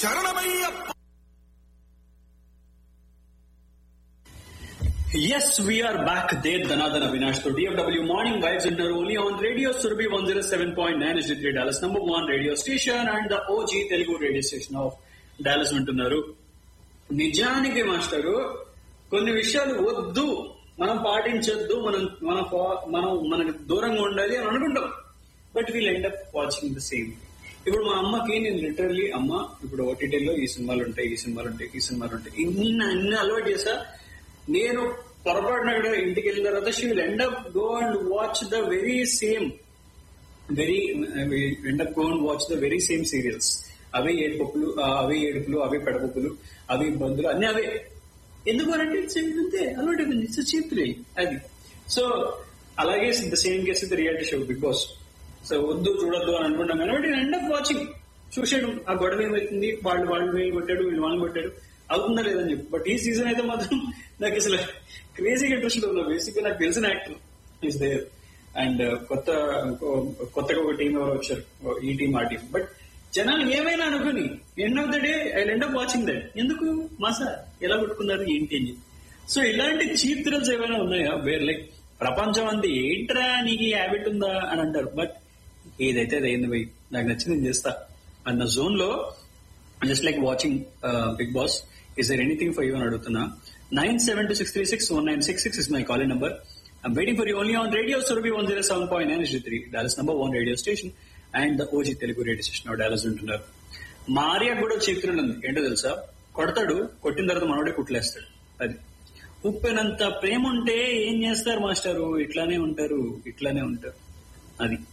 శరణమయ్యప్ప Yes, we are back there, Dhanadhan Avinash. So DFW Morning Vibes in only on Radio Surabhi 107.9 HD3 Dallas, number one radio station and the OG Telugu radio station of Dallas వింటున్నారు నిజానికి master కొన్ని విషయాలు వద్దు మనం పాటించొద్దు మనం మన ఫా- మనం మనకు దూరంగా ఉండాలి అని అనుకుంటాం but we'll end up watching the same ఇప్పుడు మా అమ్మకి నేను లిటరల్లీ అమ్మ ఇప్పుడు ఓటీటీలో ఈ సినిమాలు ఉంటాయి ఈ సినిమాలు ఉంటాయి ఈ సినిమాలు ఉంటాయి ఇన్ని అన్ని అలవాటు చేసా నేను పొరపాటున కూడా ఇంటికి వెళ్ళిన తర్వాత she will end up go and watch the very same very end up go and watch the very same serials అవే ఏడుపప్పులు ఆ, అవే ఏడుపులు అవే పెడపప్పులు అవే ఇబ్బందులు అన్ని అవే ఎందుకు అంటే ఇట్స్ అంతే అలవాటు అయిపోయింది ఇట్స్ చీప్ అది సో అలాగే the same case the reality show Bigg Boss so వద్దు చూడొద్దు అని అనుకుంటాం కానీ బట్ ఎండ్ అప్ వాచింగ్ చూసాడు ఆ గొడవ ఏమవుతుంది వాళ్ళు వాళ్ళు వీళ్ళు కొట్టాడు వీళ్ళు వాళ్ళని కొట్టాడు అవుతుందా లేదని చెప్పి బట్ ఈ సీజన్ అయితే మాత్రం నాకు అసలు క్రేజీగా ఇంట్రెస్ట్ ఉన్నా బేసిక్ నాకు తెలిసిన యాక్టర్ ఈస్ దేర్ అండ్ కొత్త కొత్తగా ఒక టీం ఎవరు వచ్చారు ఈ టీం ఆ టీం బట్ జనాలు ఏమైనా అనుకుని end of the day I end up watching that ఎందుకు మాసా ఎలా కొట్టుకున్నారు ఏంటి అని సో ఇలాంటి చీప్ థ్రిల్స్ ఏమైనా ఉన్నాయా వేర్ లైక్ ప్రపంచం అంతా ఏంట్రా నీకు ఈ హ్యాబిట్ ఉందా అని అంటారు బట్ ఏదైతే అది అయింది పోయి నాకు నచ్చింది నేను చేస్తా అన్న జోన్ లో just like watching Bigg Boss is there anything for you అని అడుగుతున్నా nine seven two six three six one nine six six is my calling number I'm waiting for you only on radio Surabhi one zero seven point nine three Dallas number one radio station and the OG Telugu radio station Dallas ఉంటున్నారు మా ఆర్య కూడా చరిత్ర ఉంది ఏంటో తెలుసా కొడతాడు కొట్టిన తర్వాత మనోడే కుట్లేస్తాడు అది ఉప్పెనంత ప్రేమ ఉంటే ఏం చేస్తారు మాస్టారు ఇట్లానే ఉంటారు ఇట్లానే ఉంటారు అది